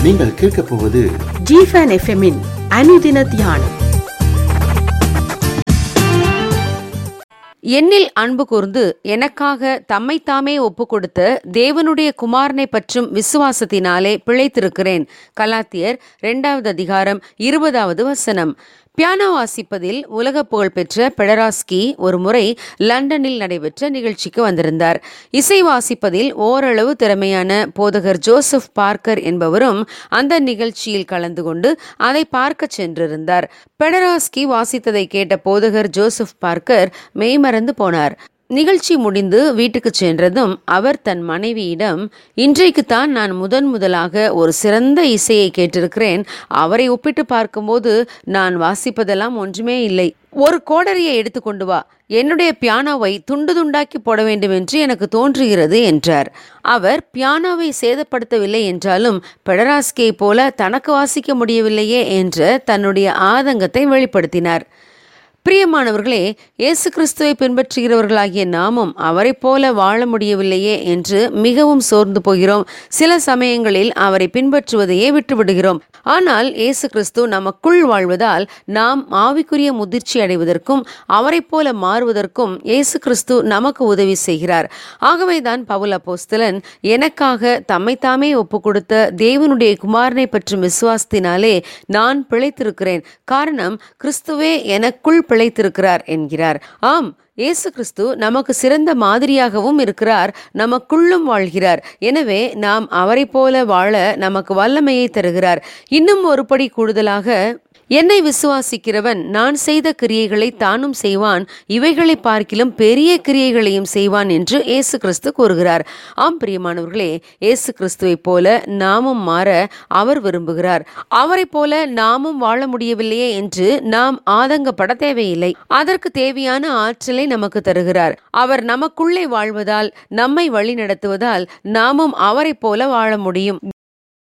நீங்கள் கேட்கப் போவது ஜிஃபன் எஃப்எம்மின் அனுதின தியானம் என்னில் அன்பு கூர்ந்து எனக்காக தம்மைத்தாமே ஒப்பு கொடுத்த தேவனுடைய குமாரனை பற்றும் விசுவாசத்தினாலே பிழைத்திருக்கிறேன் கலாத்தியர் இரண்டாவது அதிகாரம் இருபதாவது வசனம் பியானோ வாசிப்பதில் உலக புகழ்பெற்ற பெடராஸ்கி ஒரு முறை லண்டனில் நடைபெற்ற நிகழ்ச்சிக்கு வந்திருந்தார் இசை வாசிப்பதில் ஓரளவு திறமையான போதகர் ஜோசப் பார்க்கர் என்பவரும் அந்த நிகழ்ச்சியில் கலந்து கொண்டு அதை பார்க்க சென்றிருந்தார் பெடராஸ்கி வாசித்ததை கேட்ட போதகர் ஜோசப் பார்க்கர் மெய்மறந்து போனார் நிகழ்ச்சி முடிந்து வீட்டுக்கு சென்றதும் அவர் தன் மனைவியிடம் இன்றைக்குத்தான் நான் முதன் முதலாக ஒரு சிறந்த இசையை கேட்டிருக்கிறேன் அவரை ஒப்பிட்டு பார்க்கும்போது நான் வாசிப்பதெல்லாம் ஒன்றுமே இல்லை ஒரு கோடரியை எடுத்துக்கொண்டு வா என்னுடைய பியானோவை துண்டு துண்டாக்கி போட வேண்டும் என்று எனக்கு தோன்றுகிறது என்றார் அவர் பியானோவை சேதப்படுத்தவில்லை என்றாலும் பெடராஸ்கே போல தனக்கு வாசிக்க முடியவில்லையே என்ற தன்னுடைய ஆதங்கத்தை வெளிப்படுத்தினார் பிரியமானவர்களே இயேசு கிறிஸ்துவை பின்பற்றுகிறவர்களாகிய நாமும் அவரைப் போல வாழ முடியவில்லையே என்று மிகவும் சோர்ந்து போகிறோம் சில சமயங்களில் அவரை பின்பற்றுவதையே விட்டுவிடுகிறோம் ஆனால் இயேசு கிறிஸ்து நமக்குள் வாழ்வதால் நாம் ஆவிக்குரிய முதிர்ச்சி அடைவதற்கும் அவரைப் போல மாறுவதற்கும் இயேசு கிறிஸ்து நமக்கு உதவி செய்கிறார் ஆகவேதான் பவுல் அப்போஸ்தலன் எனக்காக தம்மைத்தாமே ஒப்பு கொடுத்த தேவனுடைய குமாரனை பற்றும் விசுவாசத்தினாலே நான் பிழைத்திருக்கிறேன் காரணம் கிறிஸ்துவே எனக்குள் பிழைத்திருக்கிறார் என்கிறார் ஆம் இயேசு கிறிஸ்து நமக்கு சிறந்த மாதிரியாகவும் இருக்கிறார் நமக்குள்ளும் வாழ்கிறார் எனவே நாம் அவரைப் போல வாழ நமக்கு வல்லமையை தருகிறார் இன்னும் ஒருபடி கூடுதலாக என்னை விசுவாசிக்கிறவன் நான் செய்த கிரியைகளை தானும் செய்வான் இவைகளை பார்க்கிலும் பெரிய கிரியைகளையும் செய்வான் என்று இயேசு கிறிஸ்து கூறுகிறார் ஆம் பிரியமானவர்களே இயேசு கிறிஸ்துவைப் போல நாமும் மாற அவர் விரும்புகிறார் அவரைப் போல நாமும் வாழ முடியவில்லையே என்று நாம் ஆதங்கப்பட தேவையில்லை அதற்கு தேவையான ஆற்றலை நமக்கு தருகிறார் அவர் நமக்குள்ளே வாழ்வதால் நம்மை வழி நடத்துவதால் நாமும் அவரைப் போல வாழ முடியும்